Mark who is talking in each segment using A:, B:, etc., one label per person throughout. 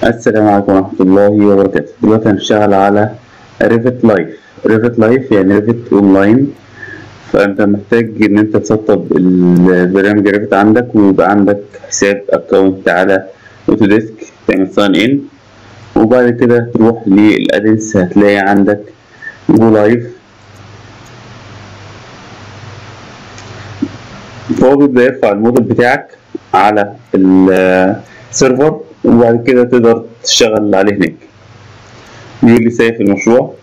A: السلام عليكم ورحمة الله وبركاته دلوقتي هنشتغل على ريفت لايف ريفت لايف يعني ريفت اونلاين فانت محتاج ان انت تسطب البرنامج ريفت عندك ويبقى عندك حساب اكونت على اوتوديسك تعمل ساين ان وبعد كده تروح للادنس هتلاقي عندك جو لايف فهو بيبدأ يرفع الموديل بتاعك على السيرفر وبعد كده تقدر تشتغل عليه هناك بيقول لي سيف المشروع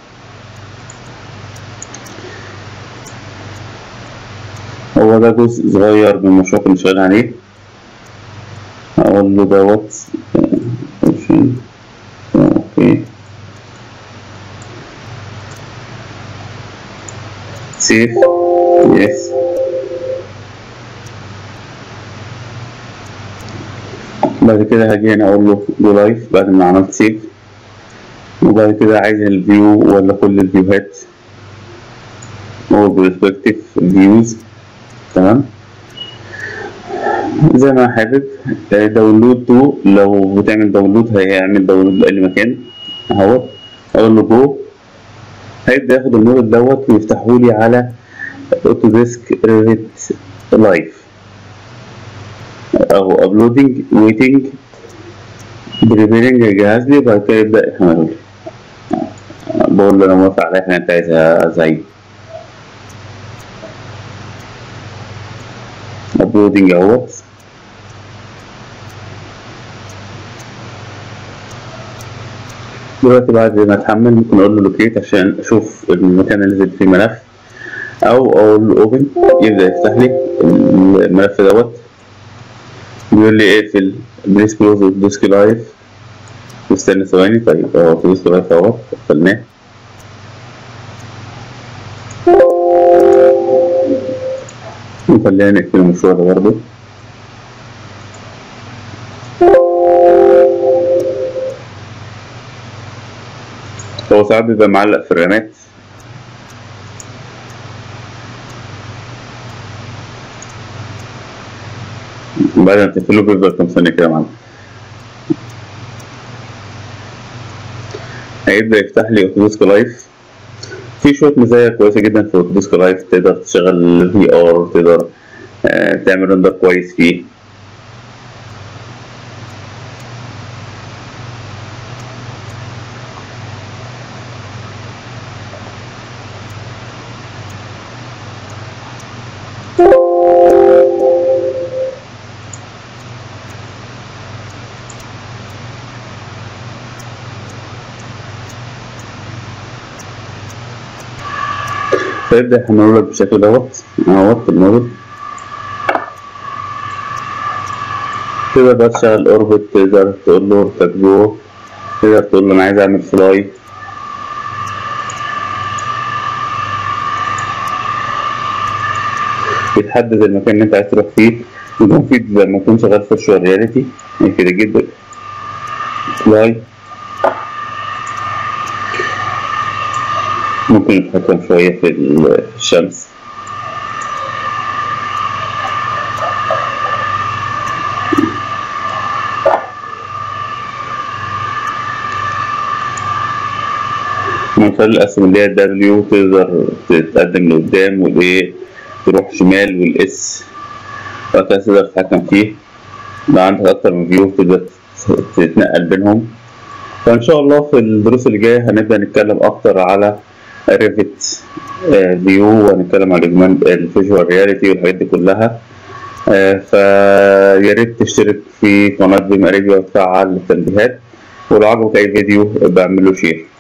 A: هو ده جزء صغير من المشروع اللي شغال عليه اقول له دوت اوكي سيف يس بعد كده هاجي هنا اقول له جو لايف بعد ما عملت سيف وبعد كده عايز الفيو ولا كل الفيوهات هو برسبكتيف فيوز تمام زي ما حابب داونلود تو لو بتعمل داونلود هيعمل داونلود لأي مكان اهو اقول له جو هيبدأ ياخد الموديل دوت ويفتحه لي على اوتوديسك ريفت لايف او ابلودنج ويتنج بريبيرنج جهاز لي وبعد كده يبدا يحمله لي بقول له انا موافق على احنا انت عايزها زي ابلودنج اهوت دلوقتي بعد ما اتحمل ممكن اقول له لوكيت عشان اشوف المكان اللي نزل فيه الملف او اقول له اوبن يبدا يفتح لي الملف دوت بيقول لي اقفل بليز كلوز ديسك لايف استنى ثواني طيب اهو في ديسك لايف اهو قفلناه وخلينا نقفل المشروع ده برضه هو ساعات بيبقى معلق في الرامات بعد ما تقفله بيفضل كام ثانية كده معانا هيبدأ يفتح لي اوتوديسك لايف في شوية مزايا كويسة جدا في اوتوديسك لايف تقدر تشغل في ار تقدر آه تعمل رندر كويس فيه فيبدأ يحمله لك بالشكل دوت اهوت الموديل تقدر بقى تشغل اوربت تقدر تقول له اركب جوه تقدر تقول له انا عايز اعمل فلاي بتحدد المكان اللي انت عايز تروح فيه وده مفيد لما تكون شغال فيرتشوال رياليتي كده جدا فلاي ممكن نتحكم شوية في الشمس من خلال الأسهم اللي هي الدبليو تقدر تتقدم لقدام والإيه تروح شمال والإس وهكذا تقدر تتحكم فيه لو عندك أكتر من فيو تقدر تتنقل بينهم فإن شاء الله في الدروس اللي جاية هنبدأ نتكلم أكتر على ريفت فيو وهنتكلم عن الفيجوال رياليتي والحاجات دي كلها فيا ريت تشترك في قناة بيم اريبيا وتفعل التنبيهات ولو عجبك أي فيديو بعمل له شير